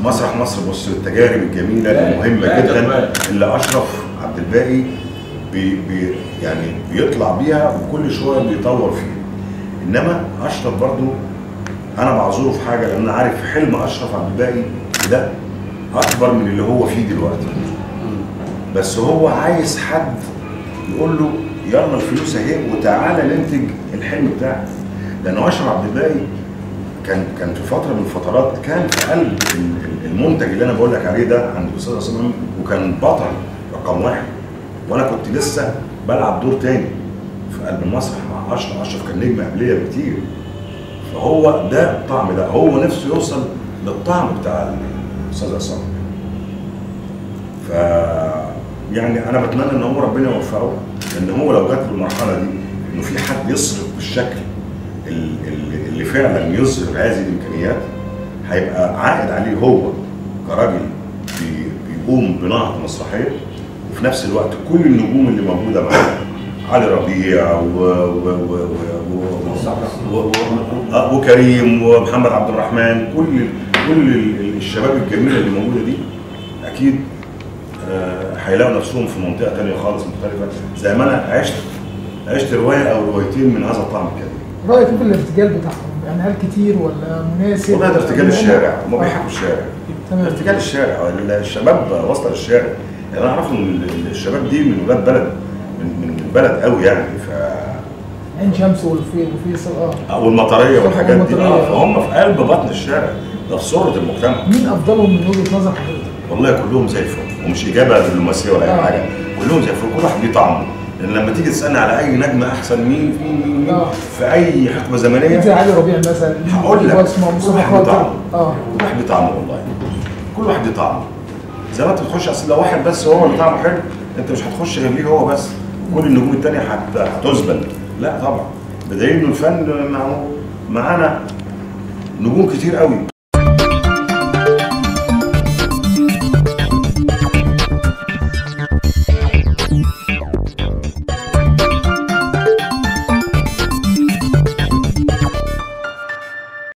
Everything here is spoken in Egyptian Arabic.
مسرح مصر بص التجارب الجميله لا، المهمه لا، جدا ده اللي اشرف عبد الباقي بي بي يعني بيطلع بيها وكل شويه بيطور فيها انما اشرف برضو انا بعذره في حاجه لان انا عارف حلم اشرف عبد الباقي ده اكبر من اللي هو فيه دلوقتي بس هو عايز حد يقول له يلا الفلوس اهي وتعالى ننتج الحلم بتاعك لان اشرف عبد الباقي كان كان في فتره من الفترات كان في قلب ال- ال- المنتج اللي انا بقول لك عليه ده عند الاستاذ عصام وكان بطل رقم واحد وانا كنت لسه بلعب دور تاني في قلب المسرح مع اشرف اشرف كان نجم قبليه بكتير فهو ده الطعم ده هو نفسه يوصل للطعم بتاع الاستاذ عصام ف يعني انا بتمنى ان هو ربنا يوفقه لان هو لو جات له المرحله دي انه في حد يصرف بالشكل ال- ال- اللي فعلا يظهر هذه الامكانيات هيبقى عائد عليه هو كراجل بي- بيقوم بنهضه مسرحيه وفي نفس الوقت كل النجوم اللي موجوده معاه علي ربيع و و و و و و و آه، وكريم ومحمد عبد الرحمن كل كل ال- الشباب الجميله اللي موجوده دي اكيد آه، هيلاقوا نفسهم في منطقه تانية خالص مختلفه زي ما انا عشت عشت روايه او روايتين من هذا الطعم الكبير رايك إيه في الارتجال بتاعهم يعني هل كتير ولا مناسب والله ده ارتجال ولا هم- الشارع هم آه. بيحبوا الشارع تمام ارتجال الشارع الشباب واصله للشارع يعني انا اعرف ان الشباب دي من ولاد بلد من من البلد قوي يعني ف عين شمس والفيل وفيصل اه او المطريه والحاجات دي والمطرية. اه فهم في قلب بطن الشارع ده في صوره المجتمع مين افضلهم من وجهه نظر حضرتك؟ والله كلهم زي الفل ومش اجابه دبلوماسيه ولا اي آه. حاجه كلهم زي الفل كل واحد ليه طعمه لان لما تيجي تسالني على اي نجم احسن مين مين مين, مين آه. في اي حقبه زمنيه زي علي ربيع مثلا هقول لك بسمه كل مصطفى واحد ليه خاطر طعمه اه كل واحد ليه طعمه والله كل واحد ليه طعمه زي ما انت بتخش اصل لو واحد بس هو اللي طعمه حلو انت مش هتخش غير ليه هو بس كل النجوم التانية هت- هتذبل لا طبعا بدليل انه الفن معه معانا نجوم كتير قوي